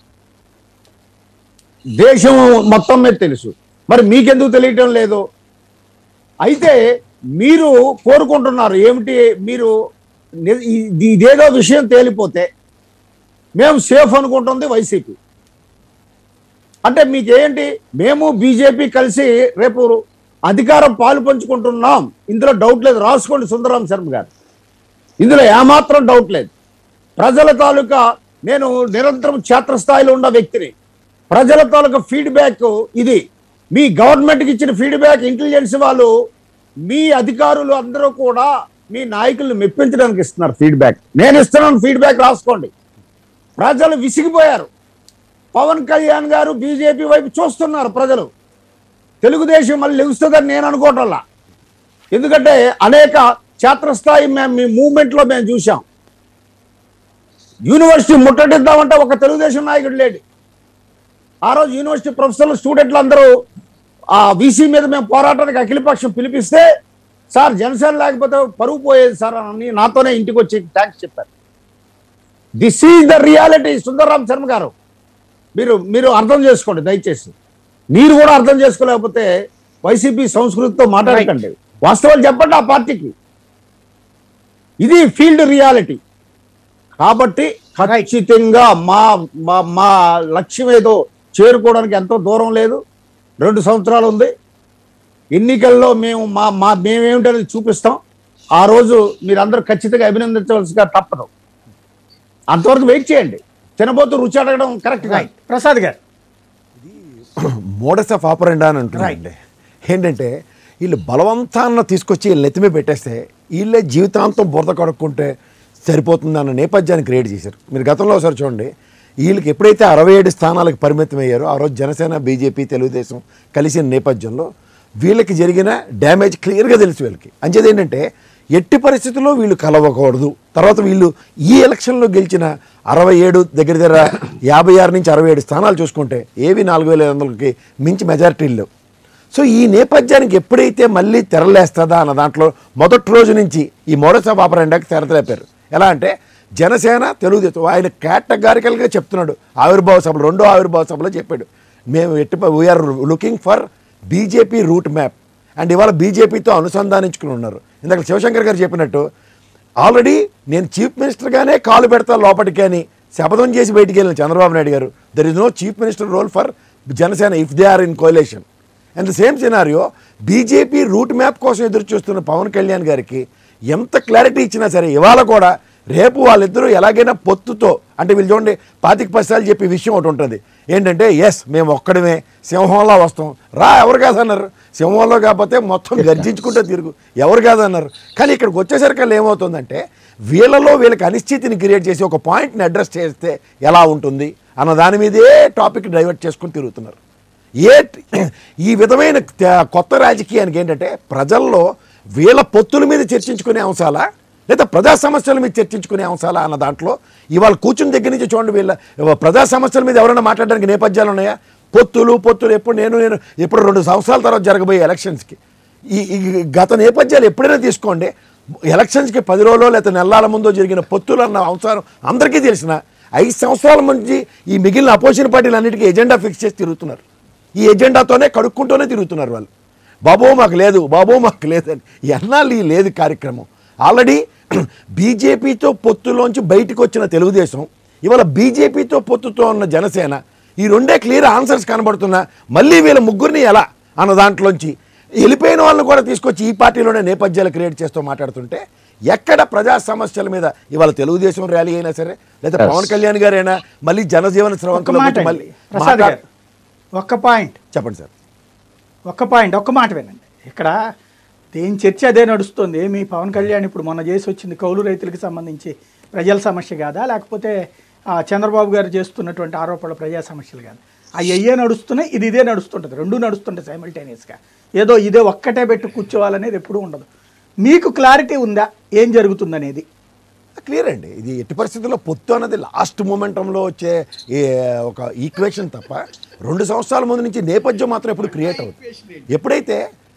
దేశం మొత్తం మీద తెలుసు మరి మీకెందుకు తెలియటం లేదు అయితే మీరు కోరుకుంటున్నారు ఏమిటి మీరు ని- ఇది- ఇదేదో విషయం తేలిపోతే మేము సేఫ్ అనుకుంటుంది వైసీపీ అంటే మీకేంటి మేము బీజేపీ కలిసి రేపు అధికారం పాలు పంచుకుంటున్నాం ఇందులో డౌట్ లేదు రాసుకోండి సుందరరాం శర్మ గారు ఇందులో ఏమాత్రం డౌట్ లేదు ప్రజల తాలూకా నేను నిరంతరం క్షేత్రస్థాయిలో ఉన్న వ్యక్తిని ప్రజల తాలూకా ఫీడ్బ్యాక్ ఇది మీ గవర్నమెంట్కి ఇచ్చిన ఫీడ్బ్యాక్ ఇంటెలిజెన్స్ వాళ్ళు మీ అధికారులు అందరూ కూడా మీ నాయకులను మెప్పించడానికి ఇస్తున్నారు ఫీడ్బ్యాక్ నేను ఇస్తున్నాను ఫీడ్బ్యాక్ రాసుకోండి ప్రజలు విసిగిపోయారు పవన్ కళ్యాణ్ గారు బీజేపీ వైపు చూస్తున్నారు ప్రజలు తెలుగుదేశం మళ్ళీ లెగుస్తుందని నేను అనుకోవటంలా ఎందుకంటే అనేక క్షేత్రస్థాయి మేము మీ మూమెంట్లో మేము చూసాం యూనివర్సిటీ ముట్టడిద్దామంటే ఒక తెలుగుదేశం నాయకుడు లేడు ఆ రోజు యూనివర్సిటీ ప్రొఫెసర్లు స్టూడెంట్లు అందరూ ఆ వీసీ మీద మేము పోరాటానికి అఖిలపక్షం పిలిపిస్తే సార్ జనసేన లేకపోతే పరువు పోయేది సార్ అని నాతోనే ఇంటికి వచ్చి థ్యాంక్స్ చెప్పారు this is the reality Sundararam Sharma garu మీరు మీరు అర్థం చేసుకోండి దయచేసి మీరు కూడా అర్థం చేసుకోలేకపోతే వైసీపీ సంస్కృతితో మాట్లాడకండి వాస్తవాలు చెప్పండి ఆ పార్టీకి ఇది ఫీల్డ్ రియాలిటీ కాబట్టి ఖచ్చితంగా మా మా- మా లక్ష్యం ఏదో చేరుకోవడానికి ఎంతో దూరం లేదు రెండు సంవత్సరాలు ఉంది ఎన్నికల్లో మేము మా మా మేమేమిటనేది చూపిస్తాం ఆ రోజు మీరందరూ ఖచ్చితంగా అభినందించవలసిగా తప్పదు అంతవరకు వెయిట్ చేయండి తినబోతూ రుచి అడగడం కరెక్ట్ కాదు రైట్ ప్రసాద్ గారు మోడస్ ఆఫ్ ఆపరెండా అని అంటున్నారండి ఏంటంటే వీళ్ళు బలవంతాన్న తీసుకొచ్చి వీళ్ళు నెత్తిమే పెట్టేస్తే వీళ్ళే జీవితాంతం బురద కడుక్కుంటే సరిపోతుంది అన్న నేపథ్యాన్ని క్రియేట్ చేశారు మీరు గతంలో ఒకసారి చూడండి వీళ్ళకి ఎప్పుడైతే అరవై ఏడు స్థానాలకు పరిమితం అయ్యారో ఆ రోజు జనసేన బీజేపీ తెలుగుదేశం కలిసిన నేపథ్యంలో వీళ్ళకి జరిగిన డ్యామేజ్ క్లియర్గా తెలుసు వీళ్ళకి అంచేది ఏంటంటే ఎట్టి పరిస్థితుల్లో వీళ్ళు కలవకూడదు తర్వాత వీళ్ళు ఈ ఎలక్షన్లో గెలిచిన అరవై ఏడు దగ్గర దగ్గర యాభై ఆరు నుంచి అరవై ఏడు స్థానాలు చూసుకుంటే ఏవి నాలుగు వేల ఐదు వందలకి మించి మెజారిటీలు సో ఈ నేపథ్యానికి ఎప్పుడైతే మళ్ళీ తెరలేస్తుందా అన్న దాంట్లో మొదటి రోజు నుంచి ఈ మోడస్ ఆఫ్ ఆపరెండాకి తెరతలేపారు ఎలా అంటే జనసేన తెలుగుదేశం ఆయన కేటగారికల్గా చెప్తున్నాడు ఆవిర్భావ సభలు రెండో ఆవిర్భావ సభలో చెప్పాడు మేము ఎట్టి we're looking for BJP route map and ఇవాళ బీజేపీతో అనుసంధానించుకుని ఉన్నారు ఇందాక శివశంకర్ గారు చెప్పినట్టు ఆల్రెడీ నేను చీఫ్ మినిస్టర్గానే కాలు పెడతా లోపలికి కానీ శపథం చేసి బయటికి వెళ్ళిన Chandrababu Naidu garu there is no chief minister role for Janasena if they are in coalition and the same scenario BJP route map కోసం ఎదురు చూస్తున్న పవన్ కళ్యాణ్ గారికి ఎంత క్లారిటీ ఇచ్చినా సరే ఇవాళ కూడా రేపు వాళ్ళిద్దరూ ఎలాగైనా పొత్తుతో అంటే వీళ్ళు చూడండి పాతిక పైసలు చెప్పి విషయం ఒకటి ఉంటుంది ఏంటంటే ఎస్ మేము ఒక్కడమే సింహంలో వస్తాం రా ఎవరు కాదన్నారు సింహంలో కాకపోతే మొత్తం గర్జించుకుంటే తిరుగు ఎవరు కాదన్నారు కానీ ఇక్కడికి వచ్చేసరికి ఏమవుతుందంటే వీళ్ళలో వీళ్ళకి అనిశ్చితిని క్రియేట్ చేసి ఒక పాయింట్ని అడ్రస్ చేస్తే ఎలా ఉంటుంది అన్న దాని మీదే టాపిక్ డైవర్ట్ చేసుకుని తిరుగుతున్నారు ఏ ఈ విధమైన త- కొత్త రాజకీయానికి ఏంటంటే ప్రజల్లో వీళ్ళ పొత్తుల మీద చర్చించుకునే అంశాలా లేదా ప్రజా సమస్యల మీద చర్చించుకునే అంశాలా అన్న దాంట్లో ఇవాళ కూర్చుని దగ్గర నుంచి చూడండి వీళ్ళ ప్రజా సమస్యల మీద ఎవరైనా మాట్లాడడానికి నేపథ్యాలు ఉన్నాయా పొత్తులు పొత్తులు ఎప్పుడు నేను నేను ఎప్పుడు రెండు సంవత్సరాల తర్వాత జరగబోయే ఎలక్షన్స్కి ఈ ఈ గత నేపథ్యాలు ఎప్పుడైనా తీసుకోండి ఎలక్షన్స్కి పది రోజులు లేదా నెలల ముందో జరిగిన పొత్తులు అన్న అంశాలు అందరికీ తెలిసిన ఐదు సంవత్సరాల నుంచి ఈ మిగిలిన అపోజిషన్ పార్టీలు అన్నిటికీ ఎజెండా ఫిక్స్ చేసి తిరుగుతున్నారు ఈ ఎజెండాతోనే కడుక్కుంటూనే తిరుగుతున్నారు వాళ్ళు బాబో మాకు లేదు బాబో మాకు లేదని ఎన్నాళ్ళు ఈ లేదు కార్యక్రమం ఆల్రెడీ బీజేపీతో పొత్తులోంచి బయటకు వచ్చిన తెలుగుదేశం ఇవాళ బీజేపీతో పొత్తుతో ఉన్న జనసేన ఈ రెండే క్లియర్ ఆన్సర్స్ కనబడుతున్నా మళ్ళీ వీళ్ళ ముగ్గురిని ఎలా అన్న దాంట్లోంచి వెళ్ళిపోయిన వాళ్ళని కూడా తీసుకొచ్చి ఈ పార్టీలోనే నేపథ్యాలు క్రియేట్ చేస్తూ మాట్లాడుతుంటే ఎక్కడ ప్రజా సమస్యల మీద ఇవాళ తెలుగుదేశం ర్యాలీ అయినా సరే లేదా పవన్ కళ్యాణ్ గారైనా మళ్ళీ జనజీవన ఒక్క స్రవంతిలో మాట వచ్చి అండి. మళ్ళీ ప్రసాద్ మాట్లా- గారు ఒక్క పాయింట్ చెప్పండి సార్ ఒక్క పాయింట్ ఒక్క మాట వినండి ఇక్కడ దేని చర్చ అదే నడుస్తుంది ఏమి పవన్ కళ్యాణ్ ఇప్పుడు మొన్న చేసి వచ్చింది కౌలు రైతులకు సంబంధించి ప్రజల సమస్య కాదా లేకపోతే ఆ, చంద్రబాబు గారు చేస్తున్నటువంటి ఆరోపణలు ప్రజా సమస్యలు కాదు అవి అయ్యే నడుస్తున్నాయి ఇది ఇదే నడుస్తుంటుంది రెండు నడుస్తుంటాయి సైమిల్టేనియస్గా ఏదో ఇదే ఒక్కటే పెట్టి కూర్చోవాలనేది ఎప్పుడూ ఉండదు మీకు క్లారిటీ ఉందా ఏం జరుగుతుందనేది క్లియర్ అండి ఇది ఎట్టి పరిస్థితుల్లో పొత్తు అన్నది లాస్ట్ మూమెంటంలో వచ్చే ఏ ఒక ఈక్వేషన్ తప్ప రెండు సంవత్సరాల ముందు నుంచి నేపథ్యం మాత్రం ఎప్పుడు క్రియేట్ అవుతుంది ఎప్పుడైతే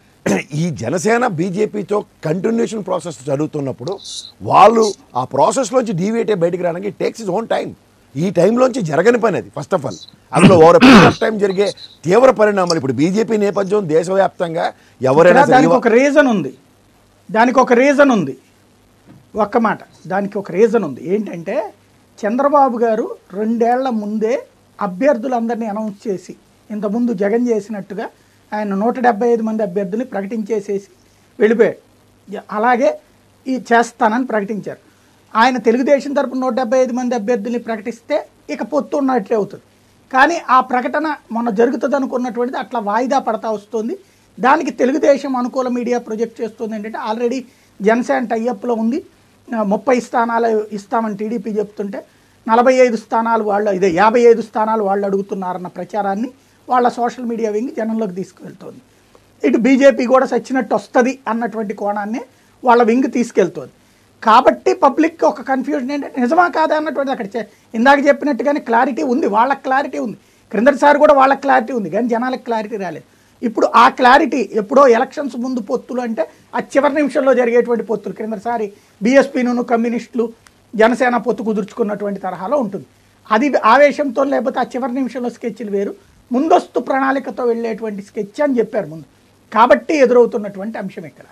ఈ జనసేన బీజేపీతో కంటిన్యూషన్ ప్రాసెస్ జరుగుతున్నప్పుడు వాళ్ళు ఆ ప్రాసెస్లోంచి డీవియేట్ బయటికి రావడానికి టేక్స్ ఇస్ ఓన్ టైం ఈ టైంలోంచి జరగని పని అది ఫస్ట్ ఆఫ్ ఆల్ అందులో ఓవర్ ఆఫ్ టైం జరిగే తీవ్ర పరిణామాలు ఇప్పుడు బీజేపీ నేపథ్యం దేశవ్యాప్తంగా ఎవరైనా ఇక్కడ సరే దానికి ఒక రీజన్ ఉంది దానికి ఒక రీజన్ ఉంది ఒక్క మాట దానికి ఒక రీజన్ ఉంది ఏంటంటే చంద్రబాబు గారు రెండేళ్ల ముందే అభ్యర్థులందరినీ అనౌన్స్ చేసి ఇంతకుముందు జగన్ చేసినట్టుగా ఆయన నూట డెబ్బై ఐదు మంది అభ్యర్థుల్ని ప్రకటించేసేసి వెళ్ళిపోయాడు య- అలాగే ఈ చేస్తానని ప్రకటించారు ఆయన తెలుగుదేశం తరపున నూట డెబ్బై ఐదు మంది అభ్యర్థుల్ని ప్రకటిస్తే ఇక పొత్తు ఉన్నట్లే అవుతుంది కానీ ఆ ప్రకటన మొన్న జరుగుతుంది అనుకున్నటువంటిది అట్లా వాయిదా పడతా వస్తుంది దానికి తెలుగుదేశం అనుకూల మీడియా ప్రొజెక్ట్ చేస్తుంది ఏంటంటే ఆల్రెడీ జనసేన టైఅప్లో ఉంది ఆ, ముప్పై స్థానాలు ఇస్తామని టీడీపీ చెప్తుంటే నలభై ఐదు స్థానాలు వాళ్ళు ఇదే యాభై ఐదు స్థానాలు వాళ్ళు అడుగుతున్నారన్న ప్రచారాన్ని వాళ్ళ సోషల్ మీడియా వింగి జనంలోకి తీసుకువెళ్తోంది ఇటు బీజేపీ కూడా సచ్చినట్టు వస్తుంది అన్నటువంటి కోణాన్ని వాళ్ళ వింగ్ తీసుకెళ్తోంది కాబట్టి పబ్లిక్ ఒక కన్ఫ్యూజన్ ఏంటంటే నిజమా కాదా అన్నటువంటి అక్కడ చె- ఇందాక చెప్పినట్టుగానే క్లారిటీ ఉంది వాళ్ళకి క్లారిటీ ఉంది క్రిందటిసారి కూడా వాళ్ళకి క్లారిటీ ఉంది కానీ జనాలకు క్లారిటీ రాలేదు ఇప్పుడు ఆ క్లారిటీ ఎప్పుడో ఎలక్షన్స్ ముందు పొత్తులు అంటే ఆ చివరి నిమిషంలో జరిగేటువంటి పొత్తులు క్రిందటిసారి బీఎస్పీను కమ్యూనిస్టులు జనసేన పొత్తు కుదుర్చుకున్నటువంటి తరహాలో ఉంటుంది అది ఆవేశంతో లేకపోతే ఆ చివరి నిమిషంలో స్కెచ్లు వేరు ముందస్తు ప్రణాళికతో వెళ్ళేటువంటి స్కెచ్ అని చెప్పారు ముందు కాబట్టి ఎదురవుతున్నటువంటి అంశం ఇక్కడ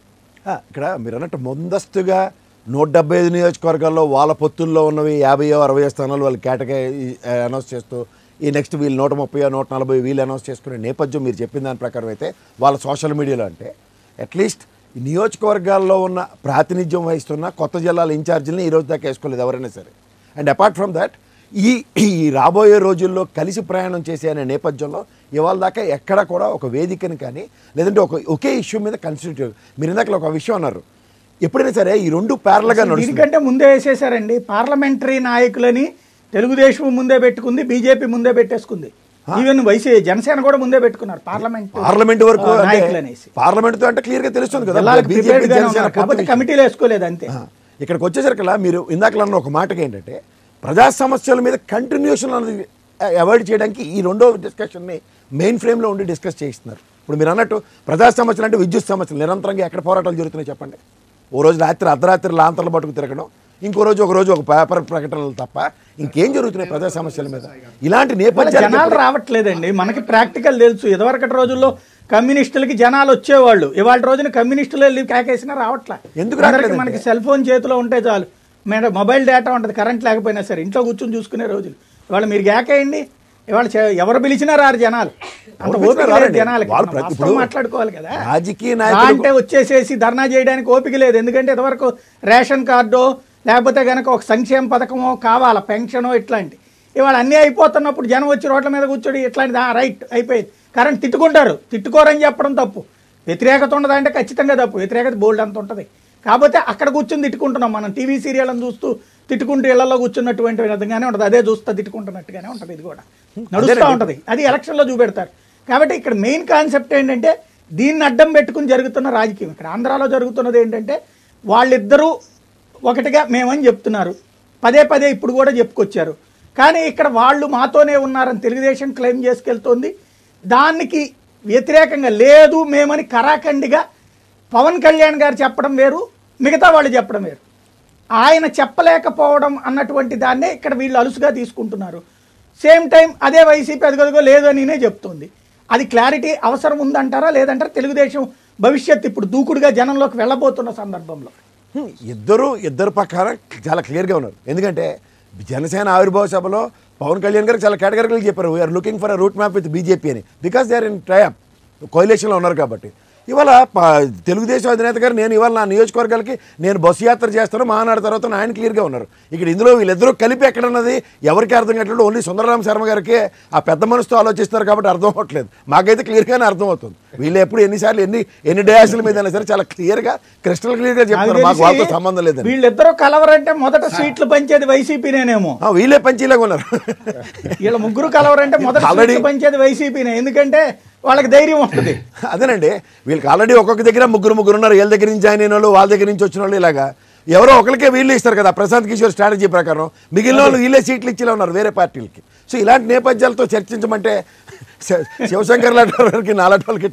ఆ, ఇక్కడ మీరు అన్నట్టు ముందస్తుగా నూట డెబ్బై ఐదు నియోజకవర్గాల్లో వాళ్ళ పొత్తుల్లో ఉన్నవి యాభై అరవై స్థానాలు వాళ్ళు కేటగిరీ అనౌన్స్ చేస్తూ ఈ నెక్స్ట్ వీళ్ళు నూట ముప్పై నూట నలభై వీళ్ళు అనౌన్స్ చేసుకునే నేపథ్యం మీరు చెప్పిన దాని ప్రకారం అయితే వాళ్ళ సోషల్ మీడియాలో అంటే అట్లీస్ట్ ఈ నియోజకవర్గాల్లో ఉన్న ప్రాతినిధ్యం వహిస్తున్న కొత్త జిల్లాల ఇన్ఛార్జీలని ఈ రోజు దాకా వేసుకోలేదు ఎవరైనా సరే అండ్ అపార్ట్ ఫ్రమ్ దట్ ఈ ఈ రాబోయే రోజుల్లో కలిసి ప్రయాణం చేసే అనే నేపథ్యంలో ఇవాళ దాకా ఎక్కడ కూడా ఒక వేదికని కానీ లేదంటే ఒక ఒకే ఇష్యూ మీద కన్స్టిట్యూట్ మీరు ఇందాక ఒక విషయం అన్నారు ఎప్పుడైనా సరే ఈ రెండు ప్యారల్గా నడుస్తుంది దీనికంటే ముందే వేసేసారండి పార్లమెంటరీ నాయకులని తెలుగుదేశం ముందే పెట్టుకుంది బీజేపీ ముందే పెట్టేసుకుంది ఈవెన్ వైసీ జనసేన కూడా ముందే పెట్టుకున్నారు పార్లమెంట్ పార్లమెంట్ వరకు ఆ, నాయకులు అనేసి పార్లమెంట్ అంటే క్లియర్ గా తెలుస్తుంది కదా జిల్లాలకు బీజేపీ prepared గానే జనసేన ఉన్నారు కాబట్టి పొత్తు కమిటీలు వేసుకోలేదు అంతే ఆ, ఇక్కడికి వచ్చేసరికల్లా మీరు ఇందాకలా అన్న ఒక మాటకి ఏంటంటే ప్రజా సమస్యల మీద కంటిన్యూషన్ అనేది అవాయిడ్ చేయడానికి ఈ రెండో డిస్కషన్ని మెయిన్ ఫ్రేమ్లో ఉండి డిస్కస్ చేయిస్తున్నారు ఇప్పుడు మీరు అన్నట్టు ప్రజా సమస్యలు అంటే విద్యుత్ సమస్యలు నిరంతరంగా ఎక్కడ పోరాటాలు జరుగుతున్నాయి చెప్పండి ఓ రోజు రాత్రి అర్ధరాత్రి లాంతర్లు పట్టుకు తిరగడం ఇంకో రోజు ఒక రోజు ఒక పేపర్ ప్రకటనలు తప్ప ఇంకేం జరుగుతున్నాయి ప్రజా సమస్యల మీద ఇలాంటి వాళ్ళ నేపథ్యాలు జనాలు రావట్లేదండి మనకి ప్రాక్టికల్ తెలుసు ఇదివరకటి రోజుల్లో కమ్యూనిస్టులకి జనాలు వచ్చేవాళ్ళు ఇవాళ రోజున కమ్యూనిస్టులు వెళ్ళి కేకేసినా రావట్లే ఎందుకు అందరికీ రావట్లేదంటే? మనకి సెల్ ఫోన్ చేతిలో ఉంటే చాలు మేడం మొబైల్ డేటా ఉంటుంది కరెంట్ లేకపోయినా సరే ఇంట్లో కూర్చొని చూసుకునే రోజులు ఇవాళ మీరు కేకేయండి ఇవాళ చే- ఎవరు పిలిచినా రారు జనాలు అంత ఎవరు పిలిచినా ఓపిక లేదు రారండి. జనాలకి వాళ్ళు మనం ప్రతి- వాస్తవం ఇప్పుడు మాట్లాడుకోవాలి కదా రాజకీయ రా నాయకులు అంటే వచ్చేసేసి ధర్నా చేయడానికి ఓపిక లేదు ఎందుకంటే ఇంతవరకు రేషన్ కార్డో లేకపోతే కనుక ఒక సంక్షేమ పథకమో కావాలా పెన్షనో ఇట్లాంటి ఇవాళ అన్నీ అయిపోతున్నప్పుడు జనం వచ్చి రోడ్ల మీద కూర్చొని ఇట్లాంటిది రైట్ అయిపోయింది కరెంట్ తిట్టుకుంటారు తిట్టుకోరని చెప్పడం తప్పు వ్యతిరేకత ఉండదా అంటే ఖచ్చితంగా తప్పు వ్యతిరేకత బోల్డ్ అంత ఉంటుంది కాకపోతే అక్కడ కూర్చొని తిట్టుకుంటున్నాం మనం టీవీ సీరియల్ని చూస్తూ తిట్టుకుంటూ ఇళ్లలో కూర్చున్నటువంటి విధంగానే ఉంటుంది అదే చూస్తా తిట్టుకుంటున్నట్టుగానే ఉంటుంది ఇది కూడా నడుస్తూ ఉంటుంది అది ఎలక్షన్లో చూపెడతారు కాబట్టి ఇక్కడ మెయిన్ కాన్సెప్ట్ ఏంటంటే దీన్ని అడ్డం పెట్టుకుని జరుగుతున్న రాజకీయం ఇక్కడ ఆంధ్రాలో జరుగుతున్నది ఏంటంటే వాళ్ళిద్దరూ ఒకటిగా మేమని చెప్తున్నారు పదే పదే ఇప్పుడు కూడా చెప్పుకొచ్చారు కానీ ఇక్కడ వాళ్ళు మాతోనే ఉన్నారని తెలుగుదేశం క్లెయిమ్ చేసుకెళ్తోంది దానికి వ్యతిరేకంగా లేదు మేమని కరాఖండిగా పవన్ కళ్యాణ్ గారు చెప్పడం వేరు మిగతా వాళ్ళు చెప్పడం వేరు ఆయన చెప్పలేకపోవడం అన్నటువంటి దాన్నే ఇక్కడ వీళ్ళు అలుసుగా తీసుకుంటున్నారు సేమ్ టైం అదే వైసీపీ అదిగదిగో లేదు అని నేనే చెప్తుంది అది క్లారిటీ అవసరం ఉందంటారా లేదంటారా తెలుగుదేశం భవిష్యత్తు ఇప్పుడు దూకుడుగా జనంలోకి వెళ్ళబోతున్న సందర్భంలో హ్మ్, ఇద్దరు ఇద్దరు పక్కన చాలా క్లియర్గా ఉన్నారు ఎందుకంటే జనసేన ఆవిర్భావ సభలో పవన్ కళ్యాణ్ గారు చాలా కేటగిరీలు చెప్పారు we're looking for a route map with BJP అని because they are in tie up కోయిలేషన్లో ఉన్నారు కాబట్టి ఇవాళ ప- తెలుగుదేశం అధినేత గారు నేను ఇవాళ నా నియోజకవర్గాలకి నేను బస్సు యాత్ర చేస్తాను మహానాడు తర్వాత ఆయన క్లియర్గా ఉన్నారు ఇక్కడ ఇందులో వీళ్ళిద్దరూ కలిపి ఎక్కడన్నది ఎవరికి అర్థం కావట్లేదు ఓన్లీ సుందరరామ శర్మ గారికి ఆ పెద్ద మనసుతో ఆలోచిస్తున్నారు కాబట్టి అర్థం అవ్వట్లేదు మాకైతే క్లియర్గానే అర్థం అవుతుంది వీళ్ళు ఎప్పుడు ఎన్నిసార్లు ఎన్ని ఎన్ని డయాసుల మీద అయినా సరే చాలా క్లియర్గా క్రిస్టల్ క్లియర్గా నాకు చెప్తున్నారు మాకు తెలిసి వాళ్ళతో సంబంధం లేదని వీళ్ళిద్దరూ కలవరంటే మొదట సీట్లు పంచేది వైసీపీనేనేమో ఆ, వీళ్ళే పంచీలాగా ఉన్నారు వీళ్ళ ముగ్గురు కలవరంటే మొదట Already- సీట్లు పంచేది వైసీపీనే ఎందుకంటే వాళ్ళకి ధైర్యం ఉంటుంది అదేనండి వీళ్ళకి ఆల్రెడీ ఒక్కొక్క దగ్గర ముగ్గురు ముగ్గురు ఉన్నారు వీళ్ళ దగ్గర నుంచి జాయిన్ అయిన వాళ్ళు వాళ్ళ దగ్గర నుంచి వచ్చిన వాళ్ళు ఇలాగా ఎవరో ఒకరికే వీళ్ళు ఇస్తారు కదా ప్రశాంత్ కిషోర్ స్ట్రాటజీ ప్రకారం మిగిలిన వాళ్ళు వీళ్ళే సీట్లు ఇచ్చేలా ఉన్నారు వేరే పార్టీలకి సో ఇలాంటి నేపథ్యాలతో చర్చించమంటే శ- శివశంకర్ లాంటి వాళ్ళకి నాలాంటి వాళ్ళకి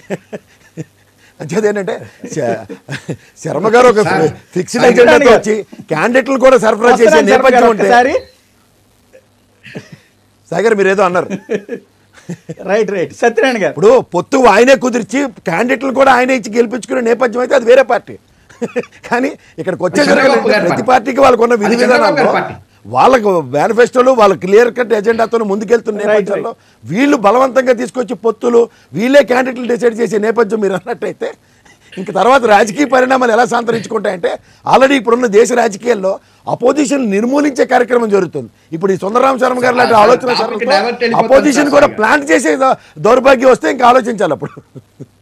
అంచేది ఏంటంటే శ- శర్మ గారు ఒక సార్, ఫిక్స్డ్ సార్, ఎజెండాతో గారు. వచ్చి క్యాండిడేట్లు కూడా సరఫరా చేసే వస్తున్నాను శర్మ గారు నేపథ్యం ఉంటే ఒక్కసారి సాగర్ మీరు ఏదో అన్నారు రైట్ రైట్ సత్యనారాయణ గారు ఇప్పుడు పొత్తు ఆయనే కుదిర్చి క్యాండిడేట్లు కూడా ఆయనే ఇచ్చి గెలిపించుకునే నేపథ్యం అయితే అది వేరే పార్టీ కానీ ఇక్కడికి వచ్చేసరికి చంద్రబాబు గారి ప్రతి పార్టీ. పార్టీకి వాళ్ళకు ఉన్న విధి అది చంద్రబాబు విధానాల్లో గారి పార్టీ. వాళ్ళకు మేనిఫెస్టోలు వాళ్ళ క్లియర్ కట్ ఎజెండాతో ముందుకెళ్తున్న నేపథ్యంలో వీళ్ళు బలవంతంగా తీసుకొచ్చి పొత్తులు వీళ్ళే క్యాండిడేట్లు డిసైడ్ చేసే నేపథ్యం మీరు అన్నట్టయితే ఇంక తర్వాత రాజకీయ పరిణామాలు ఎలా సంతరించుకుంటాయంటే ఆల్రెడీ ఇప్పుడున్న దేశ రాజకీయాల్లో అపోజిషన్ నిర్మూలించే కార్యక్రమం జరుగుతుంది ఇప్పుడు ఈ సుందరరామ శర్మ గారు లాంటి సార్, ఆలోచన టాపిక్ డైవర్ట్ వెళ్ళిపోతుంది అపోజిషన్ సార్ కూడా ఇక. ప్లాంట్ చేసే ద- దౌర్భాగ్యం వస్తే ఇంకా ఆలోచించాలి అప్పుడు